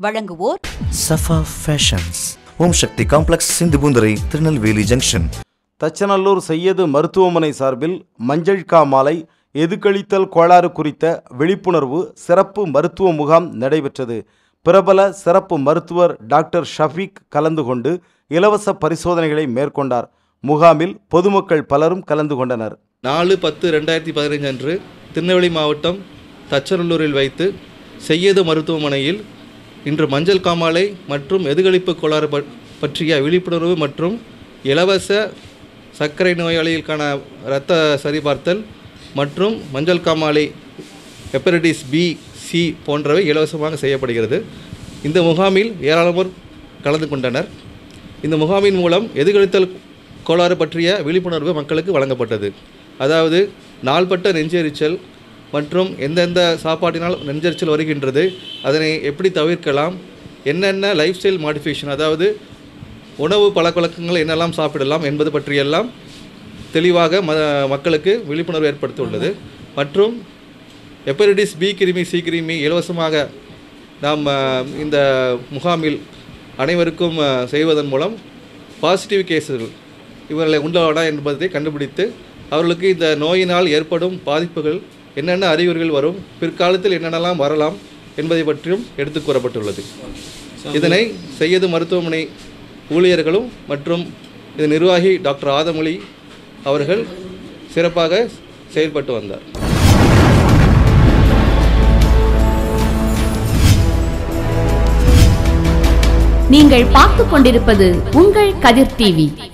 வழங்குவோர் Safa fashions Om Shakti complex Sindhupoonthurai Tirunelveli junction Thachanallur Syed மருத்துவமனை சார்பில் மஞ்சள் காமாலை எதுக்கழித்தல் கோளாறு குறித்த விழிப்புணர்வு சிறப்பு மருத்துவ முகாம் நடைபெற்றது பிரபல சிறப்பு மருத்துவர் டாக்டர் ஷஃபீக் கலந்து கொண்டு இலவச பரிசோதனைகளை மேற்கொண்டார் முகாமில் பொதுமக்கள் பலரும் கலந்து கொண்டனர் நாலு பத்து ரெண்டாயிரத்தி பதினைஞ்சு அன்று திருநெல்வேலி மாவட்டம் தச்சநல்லூரில் வைத்து செய்யது மருத்துவமனையில் இன்று மஞ்சள் காமாலை மற்றும் எதுகளிப்பு கோளாறு ப- பற்றிய விழிப்புணர்வு மற்றும் இலவச சர்க்கரை நோயாளிகளுக்கான இரத்த சரிபார்த்தல் மற்றும் மஞ்சள் காமாலை ஹெப்படைட்டிஸ் பி சி போன்றவை இலவசமாக செய்யப்படுகிறது இந்த முகாமில் ஏராளமானோர் கலந்து கொண்டனர் இந்த முகாமின் மூலம் எதிர்கழித்தல் கோளாறு பற்றிய விழிப்புணர்வு மக்களுக்கு வழங்கப்பட்டது அதாவது நாள்பட்ட நெஞ்செரிச்சல் மற்றும் எந்தெந்த சாப்பாட்டினால் நெஞ்செரிச்சல் வருகின்றது அதனை எப்படி தவிர்க்கலாம் என்னென்ன லைஃப் ஸ்டைல் மாடிஃபிகேஷன் அதாவது உணவு பழக்கவழக்கங்கள் என்னெல்லாம் சாப்பிடலாம் என்பது பற்றியெல்லாம் தெளிவாக ம மக்களுக்கு விழிப்புணர்வு ஏற்படுத்தியுள்ளது மற்றும் ஹெப்படைட்டிஸ் பி கிருமி சி கிருமி இலவசமாக நாம் அஹ், இந்த முகாமில் அனைவருக்கும் அஹ், செய்வதன் மூலம் பாசிட்டிவ் கேஸுகள் இவர்களை உண்டவாடா என்பதை கண்டுபிடித்து அவர்களுக்கு இந்த நோயினால் ஏற்படும் பாதிப்புகள் என்னென்ன அறிகுறிகள் வரும் பிற்காலத்தில் என்னென்னலாம் வரலாம் என்பதை பற்றியும் எடுத்துக் கூறப்பட்டுள்ளது இதனை செய்யது மருத்துவமனை ஊழியர்களும் மற்றும் இது நிர்வாகி டாக்டர் ஆதமொழி அவர்கள் சிறப்பாக செயல்பட்டு வந்தார் நீங்கள் பார்த்துக் கொண்டிருப்பது உங்கள் கதிர் டிவி